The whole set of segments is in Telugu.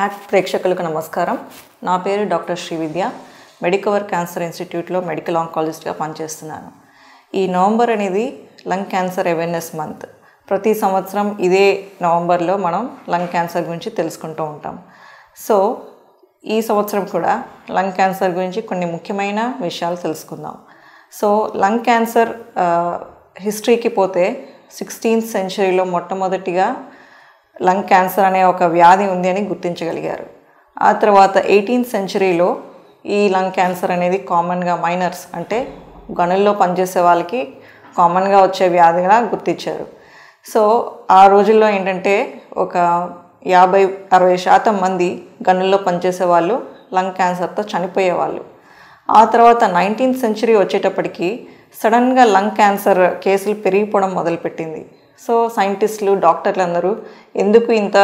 యాక్ట్ ప్రేక్షకులకు నమస్కారం నా పేరు డాక్టర్ శ్రీవిద్య మెడికవర్ క్యాన్సర్ ఇన్స్టిట్యూట్లో మెడికల్ ఆంకాలజిస్ట్గా పనిచేస్తున్నాను ఈ నవంబర్ అనేది లంగ్ క్యాన్సర్ అవేర్నెస్ మంత్ ప్రతి సంవత్సరం ఇదే నవంబర్లో మనం లంగ్ క్యాన్సర్ గురించి తెలుసుకుంటూ ఉంటాం సో ఈ సంవత్సరం కూడా లంగ్ క్యాన్సర్ గురించి కొన్ని ముఖ్యమైన విషయాలు తెలుసుకుందాం సో లంగ్ క్యాన్సర్ హిస్టరీకి పోతే సిక్స్టీన్త్ సెంచరీలో మొట్టమొదటిగా లంగ్ క్యాన్సర్ అనే ఒక వ్యాధి ఉంది అని గుర్తించగలిగారు ఆ తర్వాత ఎయిటీన్త్ సెంచరీలో ఈ లంగ్ క్యాన్సర్ అనేది కామన్గా మైనర్స్ అంటే గనుల్లో పనిచేసే వాళ్ళకి కామన్గా వచ్చే వ్యాధిగా గుర్తించారు సో ఆ రోజుల్లో ఏంటంటే ఒక యాభై అరవై శాతం మంది గనుల్లో పనిచేసే వాళ్ళు లంగ్ క్యాన్సర్తో చనిపోయేవాళ్ళు ఆ తర్వాత నైన్టీన్త్ సెంచరీ వచ్చేటప్పటికి సడన్గా లంగ్ క్యాన్సర్ కేసులు పెరిగిపోవడం మొదలుపెట్టింది సో సైంటిస్టులు డాక్టర్లు అందరూ ఎందుకు ఇంత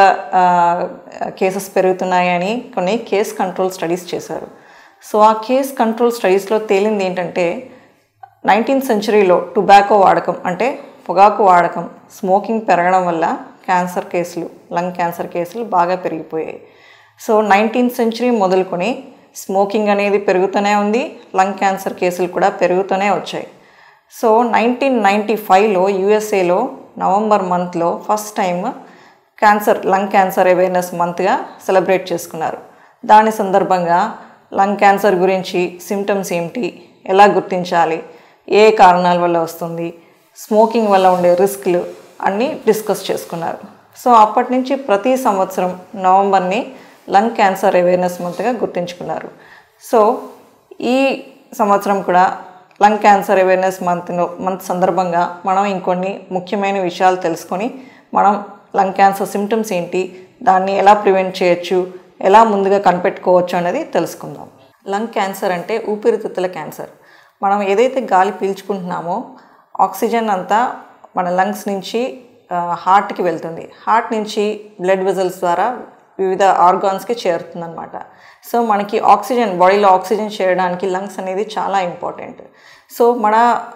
కేసెస్ పెరుగుతున్నాయని కొన్ని కేస్ కంట్రోల్ స్టడీస్ చేశారు సో ఆ కేస్ కంట్రోల్ స్టడీస్లో తేలింది ఏంటంటే నైన్టీన్త్ సెంచరీలో టొబాకో వాడకం అంటే పొగాకు వాడకం స్మోకింగ్ పెరగడం వల్ల క్యాన్సర్ కేసులు లంగ్ క్యాన్సర్ కేసులు బాగా పెరిగిపోయాయి సో నైన్టీన్త్ సెంచరీ మొదలుకొని స్మోకింగ్ అనేది పెరుగుతూనే ఉంది లంగ్ క్యాన్సర్ కేసులు కూడా పెరుగుతూనే వచ్చాయి సో నైన్టీన్ నైంటీ ఫైవ్లో యూఎస్ఏలో నవంబర్ మంత్లో first time cancer lung cancer awareness మంత్గా సెలబ్రేట్ చేసుకున్నారు దాని సందర్భంగా లంగ్ క్యాన్సర్ గురించి సిమ్టమ్స్ ఏమిటి ఎలా గుర్తించాలి ఏ కారణాల వల్ల వస్తుంది స్మోకింగ్ వల్ల ఉండే రిస్క్లు అన్నీ డిస్కస్ చేసుకున్నారు సో అప్పటి నుంచి ప్రతి సంవత్సరం నవంబర్ని లంగ్ క్యాన్సర్ అవేర్నెస్ మంత్గా గుర్తించుకున్నారు సో ఈ సంవత్సరం కూడా లంగ్ క్యాన్సర్ అవేర్నెస్ మంత్లో మంత్ సందర్భంగా మనం ఇంకొన్ని ముఖ్యమైన విషయాలు తెలుసుకొని మనం లంగ్ క్యాన్సర్ సిమ్టమ్స్ ఏంటి దాన్ని ఎలా ప్రివెంట్ చేయొచ్చు ఎలా ముందుగా కనిపెట్టుకోవచ్చు అనేది తెలుసుకుందాం లంగ్ క్యాన్సర్ అంటే ఊపిరితిత్తుల క్యాన్సర్ మనం ఏదైతే గాలి పీల్చుకుంటున్నామో ఆక్సిజన్ అంతా మన లంగ్స్ నుంచి హార్ట్కి వెళ్తుంది హార్ట్ నుంచి బ్లడ్ వెజల్స్ ద్వారా వివిధ ఆర్గాన్స్కి చేరుతుందన్నమాట సో మనకి ఆక్సిజన్ బాడీలో ఆక్సిజన్ చేరడానికి లంగ్స్ అనేది చాలా ఇంపార్టెంట్ సో మన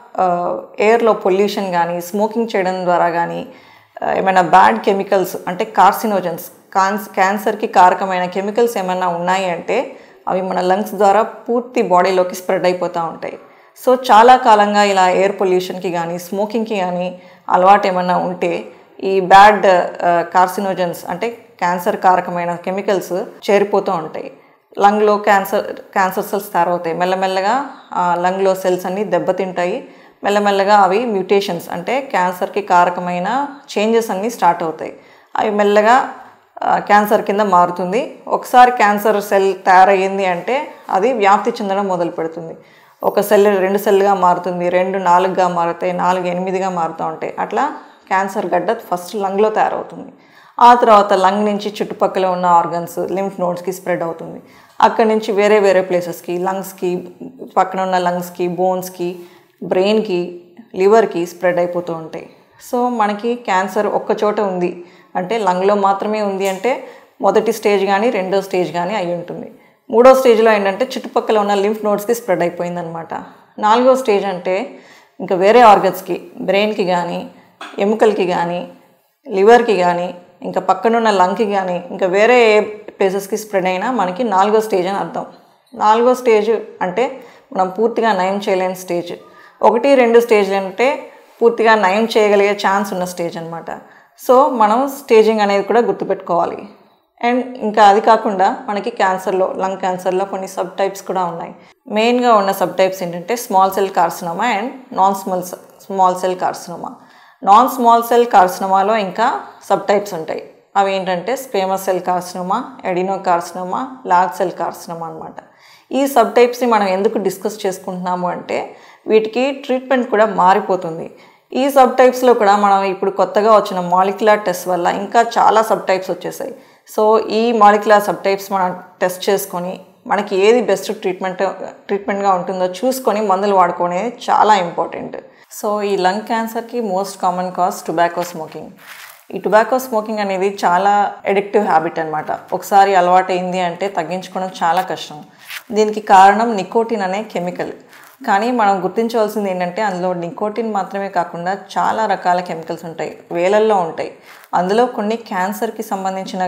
ఎయిర్లో పొల్యూషన్ కానీ స్మోకింగ్ చేయడం ద్వారా కానీ ఏమైనా బ్యాడ్ కెమికల్స్ అంటే కార్సినోజన్స్ కాన్స్ క్యాన్సర్కి కారకమైన కెమికల్స్ ఏమైనా ఉన్నాయి అంటే అవి మన లంగ్స్ ద్వారా పూర్తి బాడీలోకి స్ప్రెడ్ అయిపోతూ ఉంటాయి సో చాలా కాలంగా ఇలా ఎయిర్ పొల్యూషన్కి కానీ స్మోకింగ్కి కానీ అలవాటు ఏమన్నా ఉంటే ఈ బ్యాడ్ కార్సినోజన్స్ అంటే క్యాన్సర్ కారకమైన కెమికల్స్ చేరిపోతూ ఉంటాయి లంగ్లో క్యాన్సర్ క్యాన్సర్ సెల్స్ తయారవుతాయి మెల్లమెల్లగా లంగ్లో సెల్స్ అన్నీ దెబ్బతింటాయి మెల్లమెల్లగా అవి మ్యూటేషన్స్ అంటే క్యాన్సర్కి కారకమైన చేంజెస్ అన్నీ స్టార్ట్ అవుతాయి అవి మెల్లగా క్యాన్సర్ కింద మారుతుంది ఒకసారి క్యాన్సర్ సెల్ తయారయ్యింది అంటే అది వ్యాప్తి చెందడం మొదలు పెడుతుంది ఒక సెల్ రెండు సెల్గా మారుతుంది రెండు నాలుగుగా మారుతాయి నాలుగు ఎనిమిదిగా మారుతూ ఉంటాయి అట్లా క్యాన్సర్ గడ్డ ఫస్ట్ లంగ్లో తయారవుతుంది ఆ తర్వాత లంగ్ నుంచి చుట్టుపక్కల ఉన్న ఆర్గన్స్ లింఫ్ నోడ్స్కి స్ప్రెడ్ అవుతుంది అక్కడి నుంచి వేరే వేరే ప్లేసెస్కి లంగ్స్కి పక్కన ఉన్న లంగ్స్కి బోన్స్కి బ్రెయిన్కి లివర్కి స్ప్రెడ్ అయిపోతూ ఉంటాయి సో మనకి క్యాన్సర్ ఒక్క చోట ఉంది అంటే లంగ్లో మాత్రమే ఉంది అంటే మొదటి స్టేజ్ కానీ రెండో స్టేజ్ కానీ అయి ఉంటుంది మూడో స్టేజ్లో ఏంటంటే చుట్టుపక్కల ఉన్న లింఫ్ నోడ్స్కి స్ప్రెడ్ అయిపోయిందనమాట నాలుగో స్టేజ్ అంటే ఇంకా వేరే ఆర్గన్స్కి బ్రెయిన్కి కానీ ఎముకలకి కానీ లివర్కి కానీ ఇంకా పక్కనున్న లంగ్కి కానీ ఇంకా వేరే ఏ ప్లేసెస్కి స్ప్రెడ్ అయినా మనకి నాలుగో స్టేజ్ అని అర్థం నాలుగో స్టేజ్ అంటే మనం పూర్తిగా నయం చేయలేని స్టేజ్ ఒకటి రెండు స్టేజ్లు అంటే పూర్తిగా నయం చేయగలిగే ఛాన్స్ ఉన్న స్టేజ్ అనమాట సో మనం స్టేజింగ్ అనేది కూడా గుర్తుపెట్టుకోవాలి అండ్ ఇంకా అది కాకుండా మనకి క్యాన్సర్లో లంగ్ క్యాన్సర్లో కొన్ని సబ్ టైప్స్ కూడా ఉన్నాయి మెయిన్గా ఉన్న సబ్ టైప్స్ ఏంటంటే small cell carcinoma and non small small cell carcinoma non small cell కార్సినోమాలో ఇంకా సబ్ టైప్స్ ఉంటాయి అవి ఏంటంటే squamous cell carcinoma adenocarcinoma large cell carcinoma అనమాట ఈ సబ్ టైప్స్ని మనం ఎందుకు డిస్కస్ చేసుకుంటున్నాము అంటే వీటికి ట్రీట్మెంట్ కూడా మారిపోతుంది ఈ సబ్ టైప్స్లో కూడా మనం ఇప్పుడు కొత్తగా వచ్చిన మాలిక్యులర్ టెస్ట్ వల్ల ఇంకా చాలా సబ్ టైప్స్ వచ్చేసాయి సో ఈ మాలిక్యులర్ సబ్ టైప్స్ మనం టెస్ట్ చేసుకొని మనకి ఏది బెస్ట్ ట్రీట్మెంట్ ట్రీట్మెంట్గా ఉంటుందో చూసుకొని మందులు వాడుకోనేది చాలా ఇంపార్టెంట్ సో ఈ లంగ్ క్యాన్సర్కి most common cause tobacco smoking ఈ టొబాకో స్మోకింగ్ అనేది చాలా ఎడిక్టివ్ హ్యాబిట్ అనమాట ఒకసారి అలవాటైంది అంటే తగ్గించుకోవడం చాలా కష్టం దీనికి కారణం నికోటిన్ అనే కెమికల్ కానీ మనం గుర్తించవలసింది ఏంటంటే అందులో నికోటిన్ మాత్రమే కాకుండా చాలా రకాల కెమికల్స్ ఉంటాయి వేలల్లో ఉంటాయి అందులో కొన్ని క్యాన్సర్కి సంబంధించిన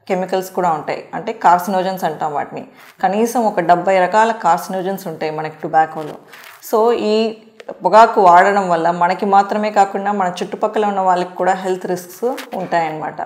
కెమికల్స్ కూడా ఉంటాయి అంటే కార్సినోజన్స్ అంటాం వాటిని కనీసం ఒక డెబ్బై రకాల కార్సినోజన్స్ ఉంటాయి మనకి టొబాకోలో సో ఈ పొగాకు వాడడం వల్ల మనకి మాత్రమే కాకుండా మన చుట్టుపక్కల ఉన్న వాళ్ళకి కూడా హెల్త్ రిస్క్స్ ఉంటాయన్నమాట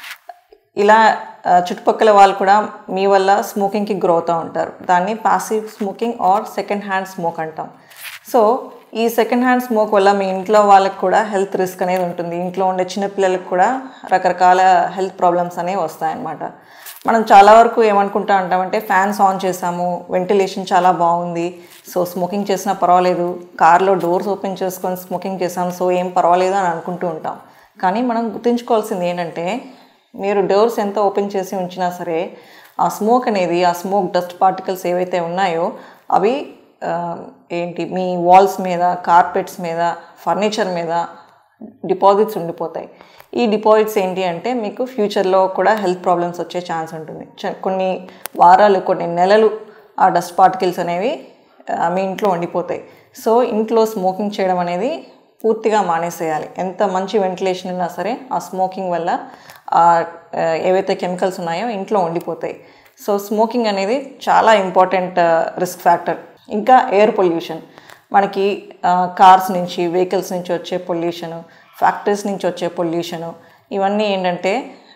ఇలా ఆ, చుట్టుపక్కల వాళ్ళు కూడా మీ వల్ల స్మోకింగ్కి గ్రో అవుతూ ఉంటారు దాన్ని passive smoking or second hand smoke అంటాం సో ఈ సెకండ్ హ్యాండ్ స్మోక్ వల్ల మీ ఇంట్లో వాళ్ళకి కూడా హెల్త్ రిస్క్ అనేది ఉంటుంది ఇంట్లో ఉండే చిన్నపిల్లలకు కూడా రకరకాల హెల్త్ ప్రాబ్లమ్స్ అనేవి వస్తాయన్నమాట మనం చాలా వరకు ఏమనుకుంటా ఉంటామంటే ఫ్యాన్స్ ఆన్ చేసాము వెంటిలేషన్ చాలా బాగుంది సో స్మోకింగ్ చేసినా పర్వాలేదు కార్లో డోర్స్ ఓపెన్ చేసుకొని స్మోకింగ్ చేసాం సో ఏం పర్వాలేదు అని అనుకుంటూ ఉంటాం కానీ మనం గుర్తుంచుకోవాల్సింది ఏంటంటే మీరు డోర్స్ ఎంత ఓపెన్ చేసి ఉంచినా సరే ఆ స్మోక్ అనేది ఆ స్మోక్ డస్ట్ పార్టికల్స్ ఏవైతే ఉన్నాయో అవి ఆ, ఏంటి మీ వాల్స్ మీద కార్పెట్స్ మీద ఫర్నిచర్ మీద డిపాజిట్స్ ఉండిపోతాయి ఈ డిపాజిట్స్ ఏంటి అంటే మీకు ఫ్యూచర్లో కూడా హెల్త్ ప్రాబ్లమ్స్ వచ్చే ఛాన్స్ ఉంటుంది చ- కొన్ని వారాలు కొన్ని నెలలు ఆ డస్ట్ పార్టికల్స్ అనేవి ఆ, మీ ఇంట్లో ఉండిపోతాయి సో ఇంట్లో స్మోకింగ్ చేయడం అనేది పూర్తిగా మానేసేయాలి ఎంత మంచి వెంటిలేషన్ ఉన్నా సరే ఆ స్మోకింగ్ వల్ల ఆ, ఆ, ఏవైతే కెమికల్స్ ఉన్నాయో ఇంట్లో ఉండిపోతాయి సో స్మోకింగ్ అనేది చాలా ఇంపార్టెంట్ రిస్క్ ఫ్యాక్టర్ ఇంకా ఎయిర్ పొల్యూషన్ మనకి కార్స్ నుంచి వెహికల్స్ నుంచి వచ్చే పొల్యూషను ఫ్యాక్టరీస్ నుంచి వచ్చే పొల్యూషను ఇవన్నీ ఏంటంటే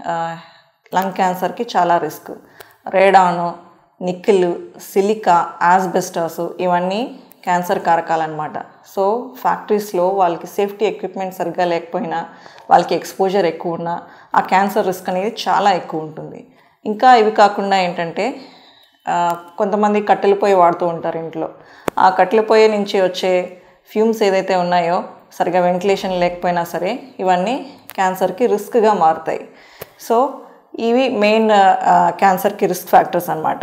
లంగ్ క్యాన్సర్కి చాలా risk radon nickel silica asbestos ఇవన్నీ క్యాన్సర్ కారకాలన్నమాట సో ఫ్యాక్టరీస్లో వాళ్ళకి సేఫ్టీ ఎక్విప్మెంట్ సరిగ్గా లేకపోయినా వాళ్ళకి ఎక్స్పోజర్ ఎక్కువ ఉన్నా ఆ క్యాన్సర్ రిస్క్ అనేది చాలా ఎక్కువ ఉంటుంది ఇంకా ఇవి కాకుండా ఏంటంటే ఆ, కొంతమంది కట్టెల పొయ్యి వాడుతూ ఉంటారు ఇంట్లో ఆ కట్టెల పొయ్యి నుంచి వచ్చే ఫ్యూమ్స్ ఏదైతే ఉన్నాయో సరిగా వెంటిలేషన్ లేకపోయినా సరే ఇవన్నీ క్యాన్సర్కి రిస్క్గా మారుతాయి సో ఇవి మెయిన్ క్యాన్సర్కి రిస్క్ ఫ్యాక్టర్స్ అన్నమాట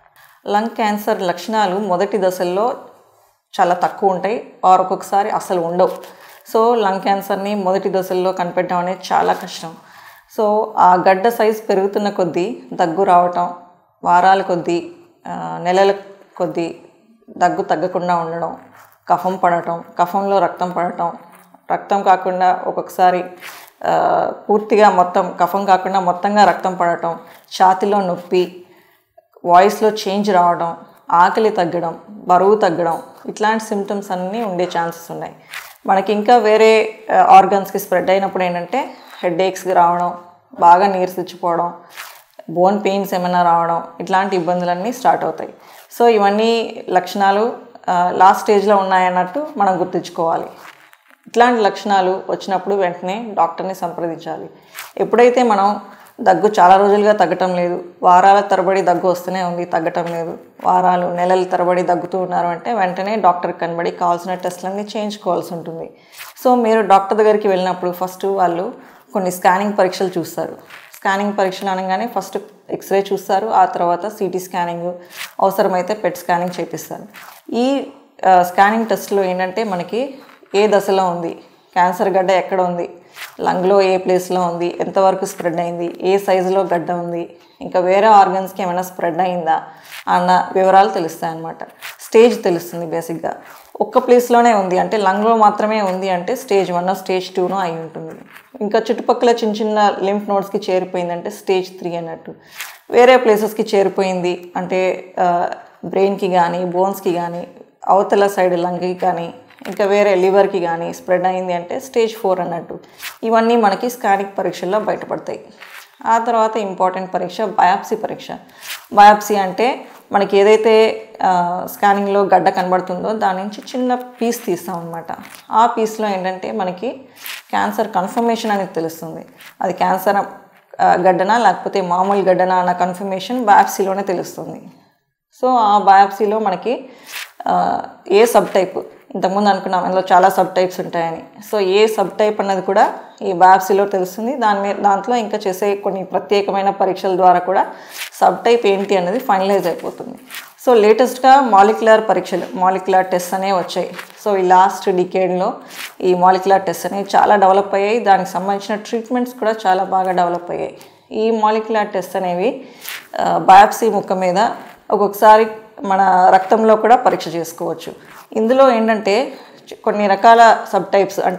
లంగ్ క్యాన్సర్ లక్షణాలు మొదటి దశల్లో చాలా తక్కువ ఉంటాయి ఆర్ ఒక్కొక్కసారి అసలు ఉండవు సో లంగ్ క్యాన్సర్ని మొదటి దశల్లో కనిపెట్టడం అనేది చాలా కష్టం సో ఆ గడ్డ సైజ్ పెరుగుతున్న కొద్దీ దగ్గు రావటం వారాల కొద్దీ ఆ, నెలల కొద్దీ దగ్గు తగ్గకుండా ఉండడం కఫం పడటం కఫంలో రక్తం పడటం రక్తం కాకుండా ఒక్కొక్కసారి ఆ, పూర్తిగా మొత్తం కఫం కాకుండా మొత్తంగా రక్తం పడటం ఛాతిలో నొప్పి వాయిస్లో చేంజ్ రావడం ఆకలి తగ్గడం బరువు తగ్గడం ఇట్లాంటి సిమ్టమ్స్ అన్నీ ఉండే ఛాన్సెస్ ఉన్నాయి మనకి ఇంకా వేరే ఆర్గన్స్కి స్ప్రెడ్ అయినప్పుడు ఏంటంటే హెడ్ ఏక్స్కి రావడం బాగా నీరసించిపోవడం బోన్ పెయిన్స్ ఏమైనా రావడం ఇట్లాంటి ఇబ్బందులన్నీ స్టార్ట్ అవుతాయి సో ఇవన్నీ లక్షణాలు లాస్ట్ స్టేజ్లో ఉన్నాయన్నట్టు మనం గుర్తుంచుకోవాలి ఇట్లాంటి లక్షణాలు వచ్చినప్పుడు వెంటనే డాక్టర్ని సంప్రదించాలి ఎప్పుడైతే మనం దగ్గు చాలా రోజులుగా తగ్గటం లేదు వారాల తరబడి దగ్గు వస్తూనే ఉంది తగ్గటం లేదు వారాలు నెలల తరబడి దగ్గుతూ ఉన్నారు అంటే వెంటనే డాక్టర్ కనబడి కావాల్సిన టెస్ట్లన్నీ చేయించుకోవాల్సి ఉంటుంది సో మీరు డాక్టర్ దగ్గరికి వెళ్ళినప్పుడు ఫస్ట్ వాళ్ళు కొన్ని స్కానింగ్ పరీక్షలు చూస్తారు స్కానింగ్ పరీక్షలు అనగానే ఫస్ట్ ఎక్స్రే చూస్తారు ఆ తర్వాత సిటీ స్కానింగ్ అవసరమైతే పెట్ స్కానింగ్ చేపిస్తారు ఈ ఆ, స్కానింగ్ టెస్ట్లో ఏంటంటే మనకి ఏ దశలో ఉంది క్యాన్సర్ గడ్డ ఎక్కడ ఉంది లంగ్లో ఏ ప్లేస్లో ఉంది ఎంతవరకు స్ప్రెడ్ అయింది ఏ సైజులో గడ్డ ఉంది ఇంకా వేరే ఆర్గన్స్కి ఏమైనా స్ప్రెడ్ అయిందా అన్న వివరాలు తెలుస్తాయి అన్నమాట స్టేజ్ తెలుస్తుంది బేసిక్గా ఒక్క ప్లేస్లోనే ఉంది అంటే లంగ్లో మాత్రమే ఉంది అంటే స్టేజ్ వన్ స్టేజ్ టూనో అయి ఉంటుంది ఇంకా చుట్టుపక్కల చిన్న చిన్న లింఫ్ నోడ్స్కి చేరిపోయిందంటే స్టేజ్ త్రీ అన్నట్టు వేరే ప్లేసెస్కి చేరిపోయింది అంటే బ్రెయిన్కి కానీ బోన్స్కి కానీ అవతల సైడ్ లంగ్కి కానీ ఇంకా వేరే లివర్కి కానీ స్ప్రెడ్ అయింది అంటే స్టేజ్ ఫోర్ అన్నట్టు ఇవన్నీ మనకి స్కానింగ్ పరీక్షల్లో బయటపడతాయి ఆ తర్వాత ఇంపార్టెంట్ పరీక్ష బయాప్సీ పరీక్ష బయాప్సీ అంటే మనకి ఏదైతే ఆ, స్కానింగ్లో గడ్డ కనబడుతుందో దాని నుంచి చిన్న పీస్ తీస్తాం అనమాట ఆ పీస్లో ఏంటంటే మనకి క్యాన్సర్ కన్ఫర్మేషన్ అనేది తెలుస్తుంది అది క్యాన్సర్ ఆ, గడ్డనా లేకపోతే మామూలు గడ్డనా అన్న కన్ఫర్మేషన్ బయాప్సీలోనే తెలుస్తుంది సో ఆ బయాప్సీలో మనకి ఆ, ఏ సబ్ టైప్ ఇంతకుముందు అనుకున్నాం అందులో చాలా సబ్ టైప్స్ ఉంటాయని సో ఏ సబ్ టైప్ అన్నది కూడా ఈ బయాప్సీలో తెలుస్తుంది దాని మీద దాంట్లో ఇంకా చేసే కొన్ని ప్రత్యేకమైన పరీక్షల ద్వారా కూడా సబ్ టైప్ ఏంటి అనేది ఫైనలైజ్ అయిపోతుంది సో లేటెస్ట్గా మాలిక్యులర్ పరీక్షలు మాలిక్యులర్ టెస్ట్ అనేవి వచ్చాయి సో ఈ లాస్ట్ డికేడ్లో ఈ మాలిక్యులర్ టెస్ట్ అనేవి చాలా డెవలప్ అయ్యాయి దానికి సంబంధించిన ట్రీట్మెంట్స్ కూడా చాలా బాగా డెవలప్ అయ్యాయి ఈ మాలిక్యులర్ టెస్ట్ అనేవి బయాప్సీ ముక్క మీద ఒక్కొక్కసారి మన రక్తంలో కూడా పరీక్ష చేసుకోవచ్చు ఇందులో ఏంటంటే చ- కొన్ని రకాల సబ్ టైప్స్ అంటే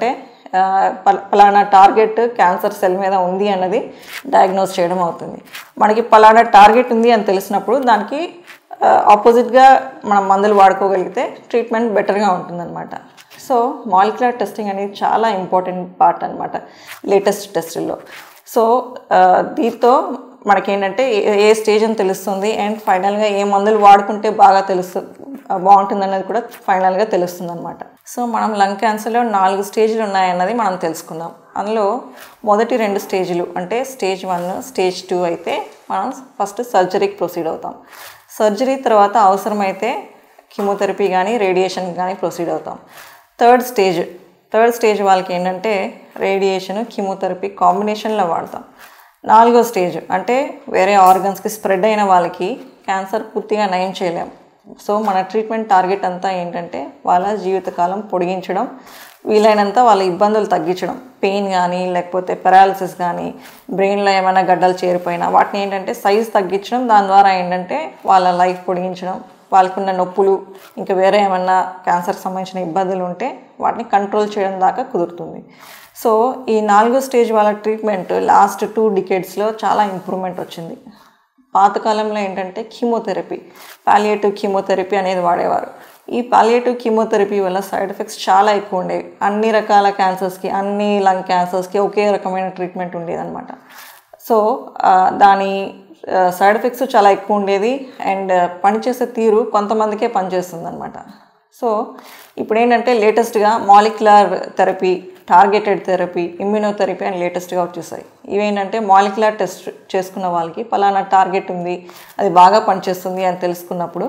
ఆ, పల- పలానా టార్గెట్ క్యాన్సర్ సెల్ మీద ఉంది అన్నది డయాగ్నోస్ చేయడం అవుతుంది మనకి పలానా టార్గెట్ ఉంది అని తెలిసినప్పుడు దానికి ఆపోజిట్గా మనం మందులు వాడుకోగలిగితే ట్రీట్మెంట్ బెటర్గా ఉంటుందన్నమాట సో మాలిక్యులర్ టెస్టింగ్ అనేది చాలా ఇంపార్టెంట్ పార్ట్ అనమాట లేటెస్ట్ టెస్టుల్లో సో ఆ, దీంతో మనకేంటంటే ఏ- ఏ స్టేజ్ అని తెలుస్తుంది అండ్ ఫైనల్గా ఏ మందులు వాడుకుంటే బాగా తెలుసు బాగుంటుంది అన్నది కూడా ఫైనల్గా తెలుస్తుంది అనమాట సో మనం లంగ్ క్యాన్సర్లో నాలుగు స్టేజ్లు ఉన్నాయన్నది మనం తెలుసుకుందాం అందులో మొదటి రెండు స్టేజ్లు అంటే స్టేజ్ వన్ స్టేజ్ టూ అయితే మనం ఫస్ట్ సర్జరీకి ప్రొసీడ్ అవుతాం సర్జరీ తర్వాత అవసరమైతే కీమోథెరపీ కానీ రేడియేషన్ కానీ ప్రొసీడ్ అవుతాం థర్డ్ స్టేజ్ థర్డ్ స్టేజ్ వాళ్ళకి ఏంటంటే రేడియేషన్ కీమోథెరపీ కాంబినేషన్లో వాడతాం నాలుగో స్టేజ్ అంటే వేరే ఆర్గన్స్కి స్ప్రెడ్ అయిన వాళ్ళకి క్యాన్సర్ పూర్తిగా నయం చేయలేం సో మన ట్రీట్మెంట్ టార్గెట్ అంతా ఏంటంటే వాళ్ళ జీవితకాలం పొడిగించడం వీలైనంత వాళ్ళ ఇబ్బందులు తగ్గించడం పెయిన్ కానీ లేకపోతే పెరాలసిస్ కానీ బ్రెయిన్లో ఏమైనా గడ్డలు చేరిపోయినా వాటిని ఏంటంటే సైజ్ తగ్గించడం దాని ద్వారా ఏంటంటే వాళ్ళ లైఫ్ పొడిగించడం వాళ్ళకున్న నొప్పులు ఇంకా వేరే ఏమన్నా క్యాన్సర్కి సంబంధించిన ఇబ్బందులు ఉంటే వాటిని కంట్రోల్ చేయడం దాకా కుదురుతుంది సో ఈ నాలుగో స్టేజ్ వాళ్ళ ట్రీట్మెంట్ లాస్ట్ టూ డికేడ్స్లో చాలా ఇంప్రూవ్మెంట్ వచ్చింది పాతకాలంలో ఏంటంటే కీమోథెరపీ పాలియేటివ్ కీమోథెరపీ అనేది వాడేవారు ఈ పాలియేటివ్ కీమోథెరపీ వల్ల సైడ్ ఎఫెక్ట్స్ చాలా ఎక్కువ ఉండేవి అన్ని రకాల క్యాన్సర్స్కి అన్ని లంగ్ క్యాన్సర్స్కి ఒకే రకమైన ట్రీట్మెంట్ ఉండేదన్నమాట సో ఆ, దాని సైడ్ ఎఫెక్ట్స్ చాలా ఎక్కువ ఉండేది అండ్ పనిచేసే తీరు కొంతమందికే పనిచేస్తుంది అనమాట సో ఇప్పుడు ఏంటంటే లేటెస్ట్గా molecular therapy targeted therapy immunotherapy అని లేటెస్ట్గా వచ్చేసాయి ఇవేంటంటే మాలిక్యులర్ టెస్ట్ చేసుకున్న వాళ్ళకి పలానా టార్గెట్ ఉంది అది బాగా పనిచేస్తుంది అని తెలుసుకున్నప్పుడు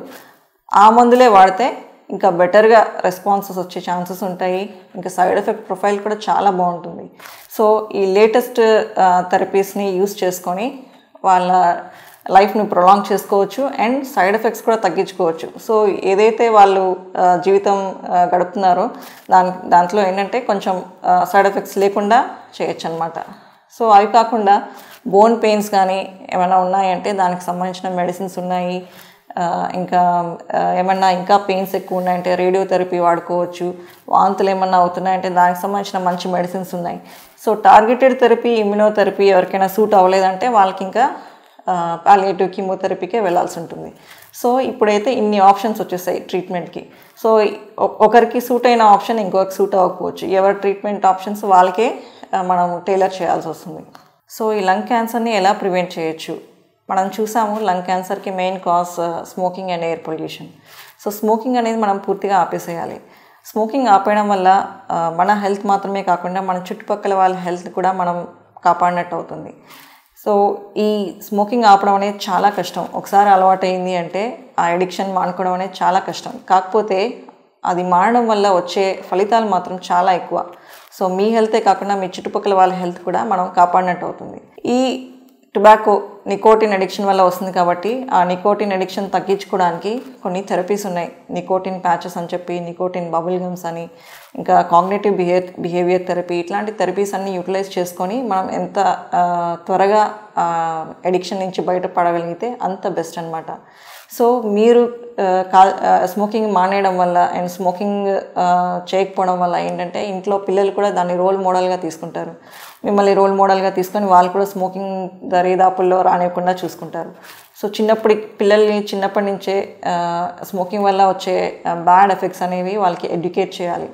ఆ మందులే వాడితే ఇంకా బెటర్గా రెస్పాన్సెస్ వచ్చే ఛాన్సెస్ ఉంటాయి ఇంకా సైడ్ ఎఫెక్ట్ ప్రొఫైల్ కూడా చాలా బాగుంటుంది సో ఈ లేటెస్ట్ థెరపీస్ని యూస్ చేసుకొని వాళ్ళ లైఫ్ని ప్రొలాంగ్ చేసుకోవచ్చు అండ్ సైడ్ ఎఫెక్ట్స్ కూడా తగ్గించుకోవచ్చు సో ఏదైతే వాళ్ళు ఆ, జీవితం ఆ, గడుపుతున్నారో దాని దాంట్లో ఏంటంటే కొంచెం సైడ్ ఎఫెక్ట్స్ లేకుండా చేయొచ్చు అనమాట సో అవి కాకుండా బోన్ పెయిన్స్ కానీ ఏమైనా ఉన్నాయంటే దానికి సంబంధించిన మెడిసిన్స్ ఉన్నాయి ఆ, ఇంకా ఆ, ఏమన్నా ఇంకా పెయిన్స్ ఎక్కువ ఉన్నాయంటే రేడియోథెరపీ వాడుకోవచ్చు వాంతులు ఏమన్నా అవుతున్నాయంటే దానికి సంబంధించిన మంచి మెడిసిన్స్ ఉన్నాయి సో టార్గెటెడ్ థెరపీ ఇమ్యునోథెరపీ ఎవరికైనా సూట్ అవ్వలేదంటే వాళ్ళకి ఇంకా పాలియేటివ్ కీమోథెరపీకే వెళ్ళాల్సి ఉంటుంది సో ఇప్పుడైతే ఇన్ని ఆప్షన్స్ వచ్చేసాయి ట్రీట్మెంట్కి సో ఒ- ఒకరికి సూట్ అయిన ఆప్షన్ ఇంకొకరికి సూట్ అవ్వకపోవచ్చు ఎవరి ట్రీట్మెంట్ ఆప్షన్స్ వాళ్ళకే ఆ, మనం టైలర్ చేయాల్సి వస్తుంది సో ఈ లంగ్ క్యాన్సర్ని ఎలా ప్రివెంట్ చేయొచ్చు మనం చూసాము లంగ్ క్యాన్సర్కి main cause smoking and air pollution so smoking అనేది మనం పూర్తిగా ఆపేసేయాలి స్మోకింగ్ ఆపేయడం వల్ల ఆ, మన హెల్త్ మాత్రమే కాకుండా మన చుట్టుపక్కల వాళ్ళ హెల్త్ కూడా మనం కాపాడినట్టు అవుతుంది సో ఈ స్మోకింగ్ ఆపడం అనేది చాలా కష్టం ఒకసారి అలవాటు అయింది అంటే ఆ అడిక్షన్ మానుకోవడం అనేది చాలా కష్టం కాకపోతే అది మారడం వల్ల వచ్చే ఫలితాలు మాత్రం చాలా ఎక్కువ సో మీ హెల్తే కాకుండా మీ చుట్టుపక్కల వాళ్ళ హెల్త్ కూడా మనం కాపాడినట్టు అవుతుంది ఈ టొబాకో నికోటిన్ అడిక్షన్ వల్ల వస్తుంది కాబట్టి ఆ నికోటిన్ అడిక్షన్ తగ్గించుకోవడానికి కొన్ని థెరపీస్ ఉన్నాయి నికోటిన్ ప్యాచెస్ అని చెప్పి నికోటిన్ బబుల్ గమ్స్ అని ఇంకా కాగ్నేటివ్ బిహేవ్ బిహేవియర్ థెరపీ ఇట్లాంటి థెరపీస్ అన్ని యూటిలైజ్ చేసుకొని మనం ఎంత ఆ, త్వరగా అడిక్షన్ నుంచి బయటపడగలిగితే అంత బెస్ట్ అనమాట సో మీరు ఆ, కా స్మోకింగ్ మానేయడం వల్ల అండ్ స్మోకింగ్ ఆ, చేయకపోవడం వల్ల ఏంటంటే ఇంట్లో పిల్లలు కూడా దాన్ని రోల్ మోడల్గా తీసుకుంటారు మిమ్మల్ని రోల్ మోడల్గా తీసుకొని వాళ్ళు కూడా స్మోకింగ్ దరిదాపుల్లో రానివ్వకుండా చూసుకుంటారు సో చిన్నప్పటి పిల్లల్ని చిన్నప్పటి నుంచే స్మోకింగ్ వల్ల వచ్చే బ్యాడ్ ఎఫెక్ట్స్ అనేవి వాళ్ళకి ఎడ్యుకేట్ చేయాలి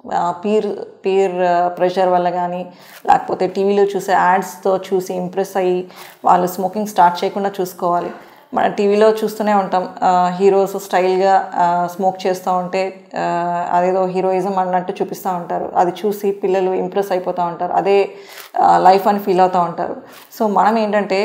పీర్ పీర్ ప్రెషర్ వల్ల కానీ లేకపోతే టీవీలో చూసే యాడ్స్తో చూసి ఇంప్రెస్ అయ్యి వాళ్ళు స్మోకింగ్ స్టార్ట్ చేయకుండా చూసుకోవాలి మన టీవీలో చూస్తూనే ఉంటాం హీరోస్ స్టైల్గా స్మోక్ చేస్తూ ఉంటే ఆ, అదేదో హీరోయిజం అన్నట్టు చూపిస్తూ ఉంటారు అది చూసి పిల్లలు ఇంప్రెస్ అయిపోతూ ఉంటారు అదే లైఫ్ అని ఫీల్ అవుతూ ఉంటారు సో మనం ఏంటంటే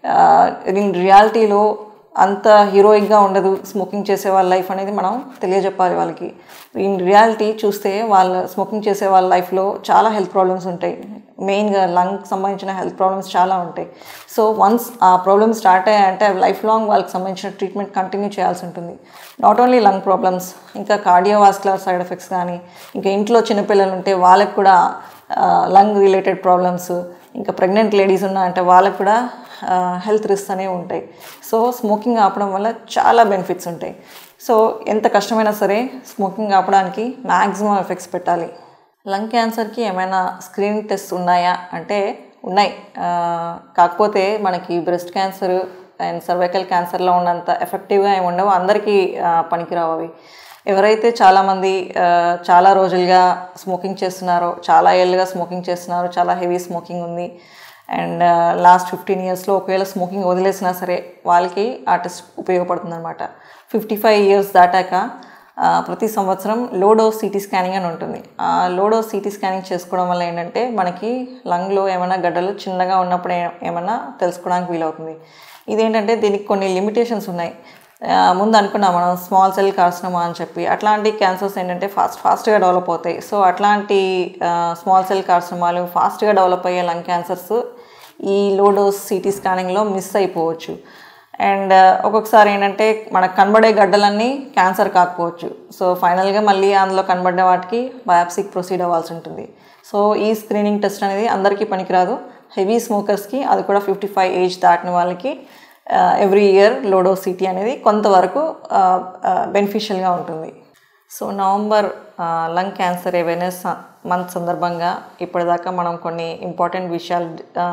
ఇన్ రియాలిటీలో అంత హీరోయిక్గా ఉండదు స్మోకింగ్ చేసే వాళ్ళ లైఫ్ అనేది మనం తెలియజెప్పాలి వాళ్ళకి ఇన్ రియాలిటీ చూస్తే వాళ్ళ స్మోకింగ్ చేసే వాళ్ళ లైఫ్లో చాలా హెల్త్ ప్రాబ్లమ్స్ ఉంటాయి మెయిన్గా లంగ్ సంబంధించిన హెల్త్ ప్రాబ్లమ్స్ చాలా ఉంటాయి సో వన్స్ ఆ ప్రాబ్లమ్స్ స్టార్ట్ అయ్యాయంటే అవి లైఫ్ లాంగ్ వాళ్ళకి సంబంధించిన ట్రీట్మెంట్ కంటిన్యూ చేయాల్సి ఉంటుంది నాట్ ఓన్లీ లంగ్ ప్రాబ్లమ్స్ ఇంకా కార్డియోవాస్కులర్ సైడ్ ఎఫెక్ట్స్ కానీ ఇంకా ఇంట్లో చిన్నపిల్లలు ఉంటే వాళ్ళకి కూడా లంగ్ రిలేటెడ్ ప్రాబ్లమ్స్ ఇంకా ప్రెగ్నెంట్ లేడీస్ ఉన్నా అంటే వాళ్ళకి కూడా హెల్త్ రిస్క్ అనేవి ఉంటాయి సో స్మోకింగ్ ఆపడం వల్ల చాలా బెనిఫిట్స్ ఉంటాయి సో ఎంత కష్టమైనా సరే స్మోకింగ్ ఆపడానికి మ్యాక్సిమం ఎఫెక్ట్స్ పెట్టాలి లంగ్ క్యాన్సర్కి ఏమైనా స్క్రీనింగ్ టెస్ట్ ఉన్నాయా అంటే ఉన్నాయి ఆ, కాకపోతే మనకి బ్రెస్ట్ క్యాన్సర్ అండ్ సర్వైకల్ క్యాన్సర్లో ఉన్నంత ఎఫెక్టివ్గా ఏమి ఉండవు అందరికీ ఆ, పనికిరావు అవి ఎవరైతే చాలామంది ఆ, చాలా రోజులుగా స్మోకింగ్ చేస్తున్నారో చాలా ఏళ్ళుగా స్మోకింగ్ చేస్తున్నారో చాలా హెవీ స్మోకింగ్ ఉంది అండ్ లాస్ట్ ఫిఫ్టీన్ ఇయర్స్లో ఒకవేళ స్మోకింగ్ వదిలేసినా సరే వాళ్ళకి ఆ టెస్ట్ ఉపయోగపడుతుంది అనమాట ఫిఫ్టీ ఫైవ్ ఇయర్స్ దాటాక ఆ, ప్రతి సంవత్సరం లో డోస్ సిటీ స్కానింగ్ అని ఉంటుంది ఆ లో డోస్ సిటీ స్కానింగ్ చేసుకోవడం వల్ల ఏంటంటే మనకి లంగ్లో ఏమైనా గడ్డలు చిన్నగా ఉన్నప్పుడు ఏ- ఏమైనా తెలుసుకోవడానికి వీలవుతుంది ఇదేంటంటే దీనికి కొన్ని లిమిటేషన్స్ ఉన్నాయి ఆ, ముందు అనుకున్నాం మనం స్మాల్ సెల్ కార్సినమా అని చెప్పి అట్లాంటి క్యాన్సర్స్ ఏంటంటే ఫాస్ట్ ఫాస్ట్గా డెవలప్ అవుతాయి సో అట్లాంటి స్మాల్ సెల్ కార్సినమాలు ఫాస్ట్గా డెవలప్ అయ్యే లంగ్ క్యాన్సర్స్ ఈ లో డోస్ సిటీ స్కానింగ్లో మిస్ అయిపోవచ్చు అండ్ ఒక్కొక్కసారి ఏంటంటే మనకు కనబడే గడ్డలన్నీ క్యాన్సర్ కాకపోవచ్చు సో ఫైనల్గా మళ్ళీ అందులో కనబడ్డ వాటికి బయాప్సీకి ప్రొసీడ్ అవ్వాల్సి ఉంటుంది సో ఈ స్క్రీనింగ్ టెస్ట్ అనేది అందరికీ పనికిరాదు హెవీ స్మోకర్స్కి అది కూడా ఫిఫ్టీ ఫైవ్ ఏజ్ దాటిన వాళ్ళకి ఎవ్రీ ఇయర్ లోడో సిటీ అనేది కొంతవరకు బెనిఫిషియల్గా ఉంటుంది so November lung cancer awareness month సందర్భంగా ఇప్పటిదాకా మనం కొన్ని ఇంపార్టెంట్ విషయాలు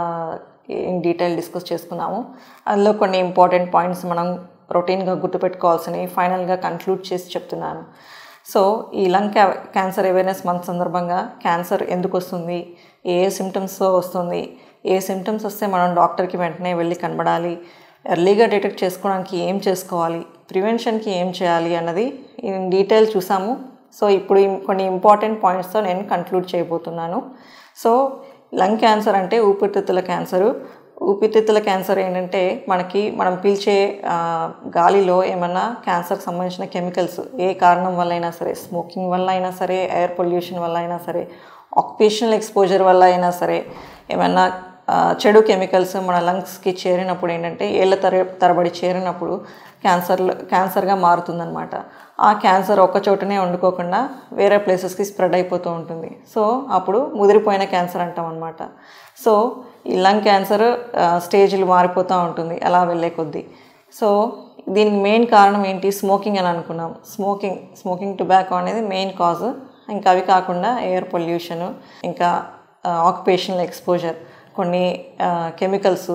ఇన్ డీటెయిల్ డిస్కస్ చేసుకున్నాము అందులో కొన్ని ఇంపార్టెంట్ పాయింట్స్ మనం రొటీన్గా గుర్తుపెట్టుకోవాల్సినవి ఫైనల్గా కన్క్లూడ్ చేసి చెప్తున్నాను సో ఈ లంగ్ క్యా క్యాన్సర్ అవేర్నెస్ మంత్ సందర్భంగా క్యాన్సర్ ఎందుకు వస్తుంది ఏ సిమ్టమ్స్తో వస్తుంది ఏ సిమ్టమ్స్ వస్తే మనం డాక్టర్కి వెంటనే వెళ్ళి కనబడాలి ఎర్లీగా డిటెక్ట్ చేసుకోవడానికి ఏం చేసుకోవాలి ప్రివెన్షన్కి ఏం చేయాలి అన్నది ఇన్ డీటెయిల్ చూసాము సో ఇప్పుడు ఇం- కొన్ని ఇంపార్టెంట్ పాయింట్స్తో నేను కన్క్లూడ్ చేయబోతున్నాను సో లంగ్ క్యాన్సర్ అంటే ఊపిరితిత్తుల క్యాన్సరు ఊపిరితిత్తుల క్యాన్సర్ ఏంటంటే మనకి మనం పీల్చే ఆ, గాలిలో ఏమన్నా క్యాన్సర్కి సంబంధించిన కెమికల్స్ ఏ కారణం వల్ల అయినా సరే స్మోకింగ్ వల్ల అయినా సరే ఎయిర్ పొల్యూషన్ వల్ల అయినా సరే ఆక్యుపేషనల్ ఎక్స్పోజర్ వల్ల అయినా సరే ఏమన్నా ఆ, చెడు కెమికల్స్ మన లంగ్స్కి చేరినప్పుడు ఏంటంటే ఏళ్ళ తర తరబడి చేరినప్పుడు క్యాన్సర్ క్యాన్సర్గా మారుతుందన్నమాట ఆ క్యాన్సర్ ఒక్క చోటనే వండుకోకుండా వేరే ప్లేసెస్కి స్ప్రెడ్ అయిపోతూ ఉంటుంది సో అప్పుడు ముదిరిపోయిన క్యాన్సర్ అంటాం అనమాట సో ఈ లంగ్ క్యాన్సర్ స్టేజ్లు మారిపోతూ ఉంటుంది అలా వెళ్ళే కొద్దీ సో దీనికి మెయిన్ కారణం ఏంటి స్మోకింగ్ అని అనుకున్నాం స్మోకింగ్ స్మోకింగ్ టొబాకో అనేది మెయిన్ కాజ్ ఇంకా అవి కాకుండా ఎయిర్ పొల్యూషన్ ఇంకా ఆక్యుపేషనల్ ఎక్స్పోజర్ కొన్ని కెమికల్స్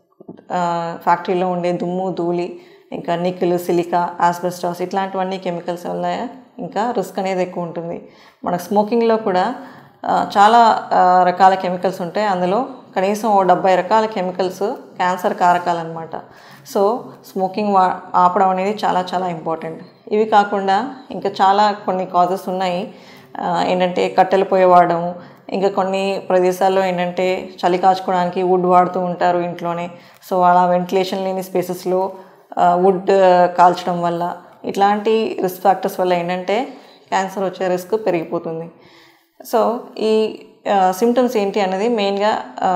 ఫ్యాక్టరీలో ఉండే దుమ్ము ధూళి ఇంకా నిక్కులు సిలికా ఆస్బెస్టాస్ ఇట్లాంటివన్నీ కెమికల్స్ వల్ల ఇంకా రిస్క్ అనేది ఎక్కువ ఉంటుంది మనకు స్మోకింగ్లో కూడా ఆ, చాలా ఆ, రకాల కెమికల్స్ ఉంటాయి అందులో కనీసం ఓ డెబ్బై రకాల కెమికల్స్ క్యాన్సర్ కారకాలన్నమాట సో స్మోకింగ్ వా ఆపడం అనేది చాలా చాలా ఇంపార్టెంట్ ఇవి కాకుండా ఇంకా చాలా కొన్ని కాజెస్ ఉన్నాయి ఆ, ఏంటంటే కట్టెలు పొయ్యి వాడడం ఇంకా కొన్ని ప్రదేశాల్లో ఏంటంటే చలి కాచుకోవడానికి వుడ్ వాడుతూ ఉంటారు ఇంట్లోనే సో అలా వెంటిలేషన్ లేని స్పేసెస్లో వుడ్ కాల్చడం వల్ల ఇట్లాంటి రిస్క్ ఫ్యాక్టర్స్ వల్ల ఏంటంటే క్యాన్సర్ వచ్చే రిస్క్ పెరిగిపోతుంది సో ఈ సిమ్టమ్స్ ఏంటి అనేది మెయిన్గా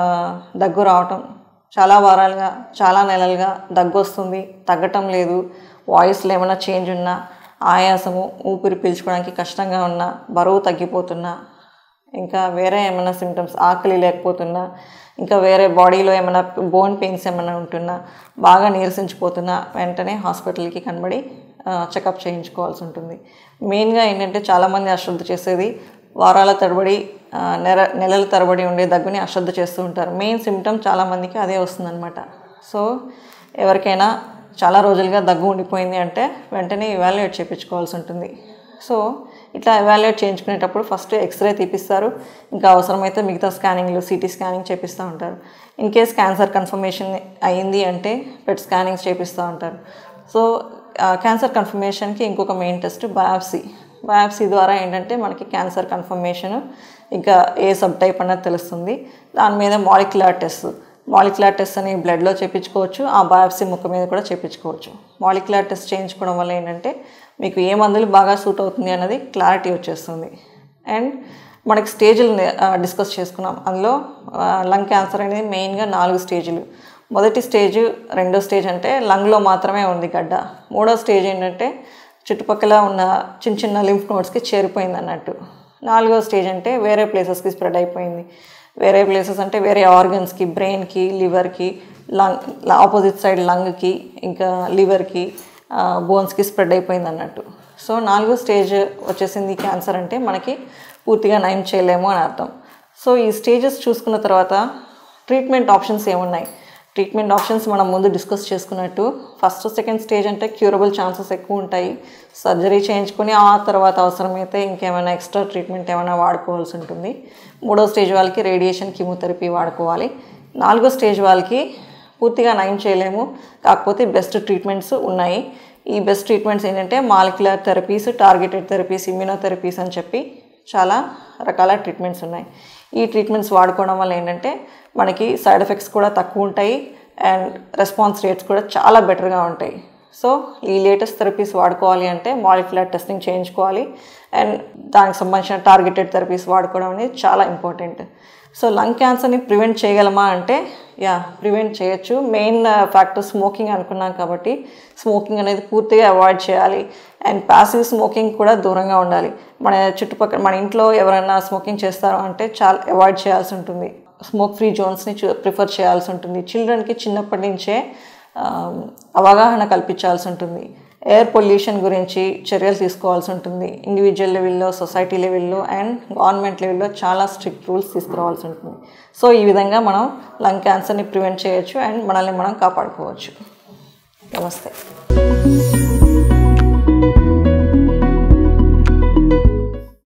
దగ్గు రావటం చాలా వారాలుగా చాలా నెలలుగా దగ్గు వస్తుంది తగ్గటం లేదు వాయిస్లో ఏమైనా చేంజ్ ఉన్నా ఆయాసము ఊపిరి పీల్చుకోవడానికి కష్టంగా ఉన్నా బరువు తగ్గిపోతున్నా ఇంకా వేరే ఏమైనా సిమ్టమ్స్ ఆకలి లేకపోతున్నా ఇంకా వేరే బాడీలో ఏమైనా బోన్ పెయిన్స్ ఏమైనా ఉంటున్నా బాగా నీరసించిపోతున్నా వెంటనే హాస్పిటల్కి కనబడి చెకప్ చేయించుకోవాల్సి ఉంటుంది మెయిన్గా ఏంటంటే చాలామంది అశ్రద్ధ చేసేది వారాల తరబడి ఆ, నెల నెలల తరబడి ఉండే దగ్గుని అశ్రద్ధ చేస్తూ ఉంటారు మెయిన్ సిమ్టమ్ చాలామందికి అదే వస్తుందన్నమాట సో ఎవరికైనా చాలా రోజులుగా దగ్గు ఉండిపోయింది అంటే వెంటనే ఇవాల్యుయేట్ చేయించుకోవాల్సి ఉంటుంది సో ఇట్లా ఎవాల్యుయేట్ చేయించుకునేటప్పుడు ఫస్ట్ ఎక్స్రే తీపిస్తారు ఇంకా అవసరమైతే మిగతా స్కానింగ్లు సిటీ స్కానింగ్ చేపిస్తూ ఉంటారు ఇన్ కేస్ క్యాన్సర్ కన్ఫర్మేషన్ అయ్యింది అంటే పెట్ స్కానింగ్స్ చేపిస్తూ ఉంటారు సో క్యాన్సర్ కన్ఫర్మేషన్కి ఇంకొక మెయిన్ టెస్ట్ బయాప్సీ బయాప్సీ ద్వారా ఏంటంటే మనకి క్యాన్సర్ కన్ఫర్మేషన్ ఇంకా ఏ సబ్ టైప్ అన్నది తెలుస్తుంది దాని మీద మాలిక్యులర్ టెస్ట్ మాలిక్యులర్ టెస్ట్ అని బ్లడ్లో చేయించుకోవచ్చు ఆ బయాప్సీ ముక్క మీద కూడా చేయించుకోవచ్చు మాలిక్యులర్ టెస్ట్ చేయించుకోవడం వల్ల ఏంటంటే మీకు ఏ మందులు బాగా సూట్ అవుతుంది అన్నది క్లారిటీ వచ్చేస్తుంది అండ్ మనకి స్టేజ్లు డిస్కస్ చేసుకున్నాం అందులో లంగ్ క్యాన్సర్ అనేది మెయిన్గా నాలుగు స్టేజ్లు మొదటి స్టేజ్ రెండో స్టేజ్ అంటే లంగ్లో మాత్రమే ఉంది గడ్డ మూడో స్టేజ్ ఏంటంటే చుట్టుపక్కల ఉన్న చిన్న చిన్న లింఫ్ నోడ్స్కి చేరిపోయింది అన్నట్టు నాలుగో స్టేజ్ అంటే వేరే ప్లేసెస్కి స్ప్రెడ్ అయిపోయింది వేరే ప్లేసెస్ అంటే వేరే ఆర్గన్స్కి బ్రెయిన్కి లివర్కి లంగ్ ఆపోజిట్ సైడ్ లంగ్కి ఇంకా లివర్కి బోన్స్కి స్ప్రెడ్ అయిపోయింది అన్నట్టు సో నాలుగో స్టేజ్ వచ్చేసింది క్యాన్సర్ అంటే మనకి పూర్తిగా నయం చేయలేము అని అర్థం సో ఈ స్టేజెస్ చూసుకున్న తర్వాత ట్రీట్మెంట్ ఆప్షన్స్ ఏమున్నాయి ట్రీట్మెంట్ ఆప్షన్స్ మనం ముందు డిస్కస్ చేసుకున్నట్టు ఫస్ట్ సెకండ్ స్టేజ్ అంటే క్యూరబుల్ ఛాన్సెస్ ఎక్కువ ఉంటాయి సర్జరీ చేయించుకొని ఆ తర్వాత అవసరమైతే ఇంకేమైనా ఎక్స్ట్రా ట్రీట్మెంట్ ఏమైనా వాడుకోవాల్సి ఉంటుంది మూడో స్టేజ్ వాళ్ళకి రేడియేషన్ కీమోథెరపీ వాడుకోవాలి నాలుగో స్టేజ్ వాళ్ళకి పూర్తిగా నయం చేయలేము కాకపోతే బెస్ట్ ట్రీట్మెంట్స్ ఉన్నాయి ఈ బెస్ట్ ట్రీట్మెంట్స్ ఏంటంటే molecular therapies targeted therapies immunotherapies అని చెప్పి చాలా రకాల ట్రీట్మెంట్స్ ఉన్నాయి ఈ ట్రీట్మెంట్స్ వాడుకోవడం వల్ల ఏంటంటే మనకి సైడ్ ఎఫెక్ట్స్ కూడా తక్కువ ఉంటాయి అండ్ రెస్పాన్స్ రేట్స్ కూడా చాలా బెటర్గా ఉంటాయి సో ఈ లేటెస్ట్ థెరపీస్ వాడుకోవాలి అంటే మాలిక్యులర్ టెస్టింగ్ చేయించుకోవాలి అండ్ దానికి సంబంధించిన టార్గెటెడ్ థెరపీస్ వాడుకోవడం అనేది చాలా ఇంపార్టెంట్ సో లంగ్ క్యాన్సర్ని ప్రివెంట్ చేయగలమా అంటే యా ప్రివెంట్ చేయొచ్చు మెయిన్ ఫ్యాక్టర్ స్మోకింగ్ అనుకున్నాం కాబట్టి స్మోకింగ్ అనేది పూర్తిగా అవాయిడ్ చేయాలి అండ్ ప్యాసివ్ స్మోకింగ్ కూడా దూరంగా ఉండాలి మన చుట్టుపక్కల మన ఇంట్లో ఎవరైనా స్మోకింగ్ చేస్తారో అంటే చాలా అవాయిడ్ చేయాల్సి ఉంటుంది స్మోక్ ఫ్రీ జోన్స్ని ప్రిఫర్ చేయాల్సి ఉంటుంది చిల్డ్రన్కి చిన్నప్పటి నుంచే అవగాహన కల్పించాల్సి ఉంటుంది ఎయిర్ పొల్యూషన్ గురించి చర్యలు తీసుకోవాల్సి ఉంటుంది ఇండివిజువల్ లెవెల్లో సొసైటీ లెవెల్లో అండ్ గవర్నమెంట్ లెవెల్లో చాలా స్ట్రిక్ట్ రూల్స్ తీసుకురావాల్సి ఉంటుంది సో ఈ విధంగా మనం లంగ్ క్యాన్సర్ని ప్రివెంట్ చేయొచ్చు అండ్ మనల్ని మనం కాపాడుకోవచ్చు నమస్తే